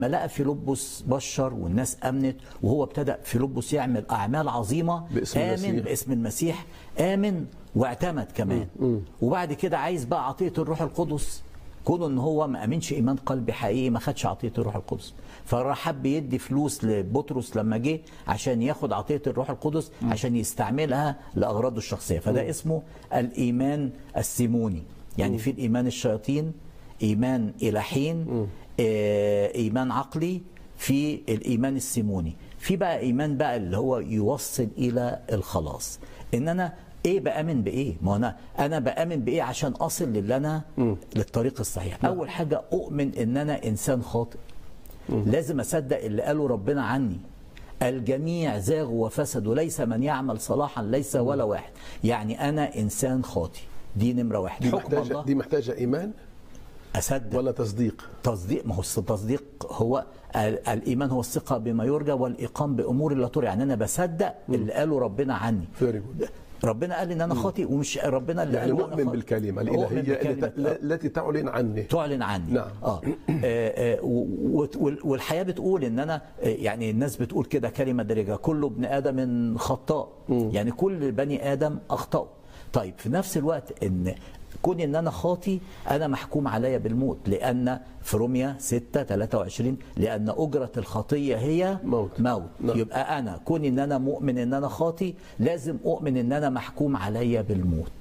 ما لقى فيلبس بشر والناس امنت وهو ابتدى فيلبس يعمل اعمال عظيمه باسم امن المسيح. باسم المسيح امن واعتمد كمان وبعد كده عايز بقى عطيه الروح القدس كونه ان هو ما امنش ايمان قلبي حقيقي ما خدش عطيه الروح القدس فراح حب يدي فلوس لبطرس لما جه عشان ياخد عطيه الروح القدس عشان يستعملها لاغراضه الشخصيه فده اسمه الايمان السيموني يعني في الايمان الشياطين ايمان الى حين آه، ايمان عقلي في الايمان السيموني في بقى ايمان بقى اللي هو يوصل الى الخلاص ان انا ايه بامن بايه ما انا انا بامن بايه عشان اصل للي انا للطريق الصحيح اول حاجه اؤمن ان انا انسان خاطئ لازم اصدق اللي قاله ربنا عني الجميع زاغوا وفسدوا ليس من يعمل صلاحا ليس ولا واحد يعني انا انسان خاطئ دي نمره واحد دي حكم محتاجه الله دي محتاجه ايمان اصدق ولا تصديق تصديق ما هو التصديق هو ال- الايمان هو الثقه بما يرجى والايقان بامور لا ترى يعني انا بصدق اللي قاله ربنا عني Very good. ربنا قال ان انا خاطئ ومش ربنا اللي يعني قال أنا نؤمن خاطئ. بالكلمه أؤمن الالهيه بالكلمة. التي- التي تعلن عني تعلن عني نعم. اه, آه, آه و- و- والحياه بتقول ان انا آه، يعني الناس بتقول كده كلمه درجه كل ابن ادم خطاء يعني كل بني ادم اخطاوا طيب في نفس الوقت ان كون ان انا خاطي انا محكوم عليا بالموت لان في روميا 6 23 لان اجره الخطيه هي موت. موت نعم. يبقى انا كون ان انا مؤمن ان انا خاطي لازم اؤمن ان انا محكوم عليا بالموت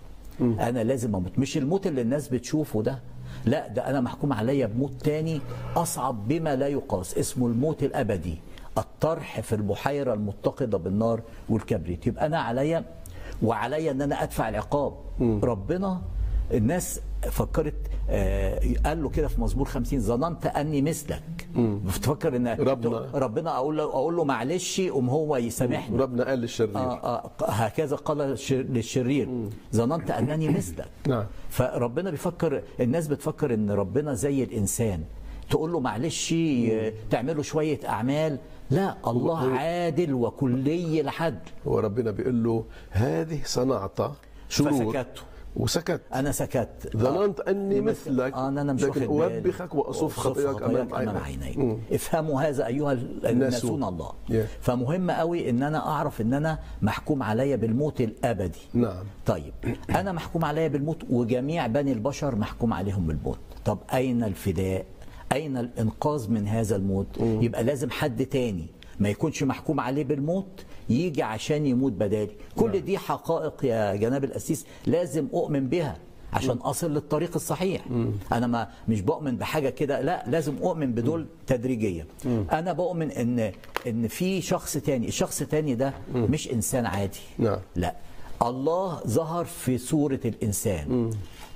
انا لازم اموت مش الموت اللي الناس بتشوفه ده لا ده انا محكوم عليا بموت تاني اصعب بما لا يقاس اسمه الموت الابدي الطرح في البحيره المتقده بالنار والكبريت يبقى انا عليا وعليا ان انا ادفع العقاب ربنا الناس فكرت آه قال له كده في مزمور 50 ظننت اني مثلك بتفكر ان ربنا. ربنا اقول له اقول له معلش قوم هو يسامحني ربنا قال للشرير آه آه هكذا قال الشر- للشرير ظننت انني مثلك نعم. فربنا بيفكر الناس بتفكر ان ربنا زي الانسان تقول له معلش آه، تعمله شويه اعمال لا الله عادل وكلي العدل هو ربنا بيقول له هذه صنعت شرور فسكت. وسكت انا سكت ظننت اني مثلك آه أنا مش لكن واخد بالي. اوبخك واصف خطاياك امام امام عينيك عينيك افهموا هذا ايها الناسون الله Yeah. فمهم قوي ان انا اعرف ان انا محكوم عليا بالموت الابدي نعم طيب انا محكوم عليا بالموت وجميع بني البشر محكوم عليهم بالموت طب اين الفداء اين الانقاذ من هذا الموت يبقى لازم حد تاني ما يكونش محكوم عليه بالموت يجي عشان يموت بدالي كل دي حقائق يا جناب القسيس لازم اؤمن بها عشان اصل للطريق الصحيح انا ما مش بؤمن بحاجه كده لا لازم اؤمن بدول تدريجيا انا بؤمن ان ان في شخص تاني الشخص التاني ده مش انسان عادي نعم. لا الله ظهر في صورة الإنسان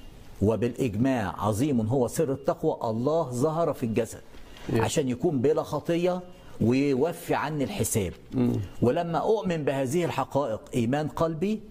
وبالإجماع عظيم هو سر التقوى الله ظهر في الجسد عشان يكون بلا خطية ويوفي عني الحساب ولما أؤمن بهذه الحقائق إيمان قلبي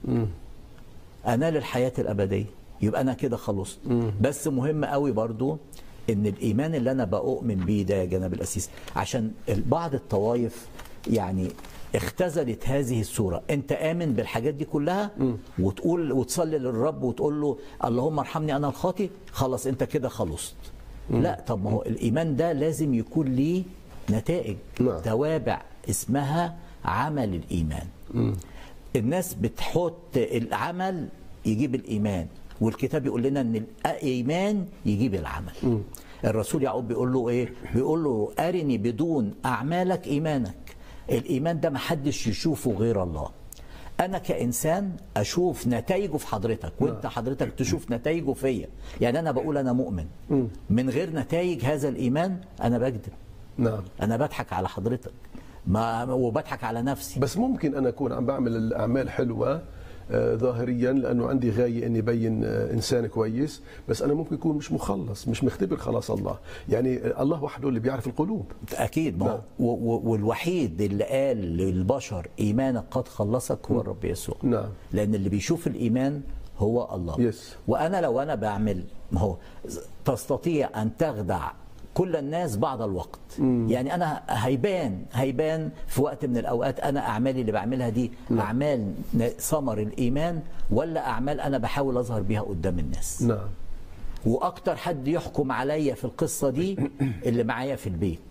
أنال الحياة الأبدية يبقى أنا كده خلصت بس مهم قوي برضو إن الإيمان اللي أنا بأؤمن بيه ده يا جناب الأسيس عشان بعض الطوائف يعني اختزلت هذه الصورة أنت آمن بالحاجات دي كلها وتقول وتصلي للرب وتقول له اللهم ارحمني أنا الخاطئ خلاص أنت كده خلصت لا طب ما هو الإيمان ده لازم يكون ليه نتائج نعم. توابع اسمها عمل الإيمان الناس بتحط العمل يجيب الايمان والكتاب يقول لنا ان الايمان يجيب العمل الرسول يعقوب بيقول له ايه بيقول له ارني بدون اعمالك ايمانك الايمان ده محدش يشوفه غير الله انا كانسان اشوف نتائجه في حضرتك وانت حضرتك تشوف نتائجه فيا يعني انا بقول انا مؤمن من غير نتائج هذا الايمان انا بكذب نعم انا بضحك على حضرتك ما وبضحك على نفسي بس ممكن انا اكون عم بعمل الاعمال حلوه آه، ظاهريا لانه عندي غايه اني ابين آه، انسان كويس بس انا ممكن يكون مش مخلص مش مختبر خلاص الله يعني آه، الله وحده اللي بيعرف القلوب اكيد ما هو- نعم. و- و- والوحيد اللي قال للبشر ايمانك قد خلصك هو الرب يسوع نعم. لان اللي بيشوف الايمان هو الله Yes. وانا لو انا بعمل ما هو تستطيع ان تخدع كل الناس بعض الوقت يعني انا هيبان هيبان في وقت من الاوقات انا اعمالي اللي بعملها دي اعمال ن- ثمر الايمان ولا اعمال انا بحاول اظهر بيها قدام الناس نعم واكتر حد يحكم عليا في القصه دي اللي معايا في البيت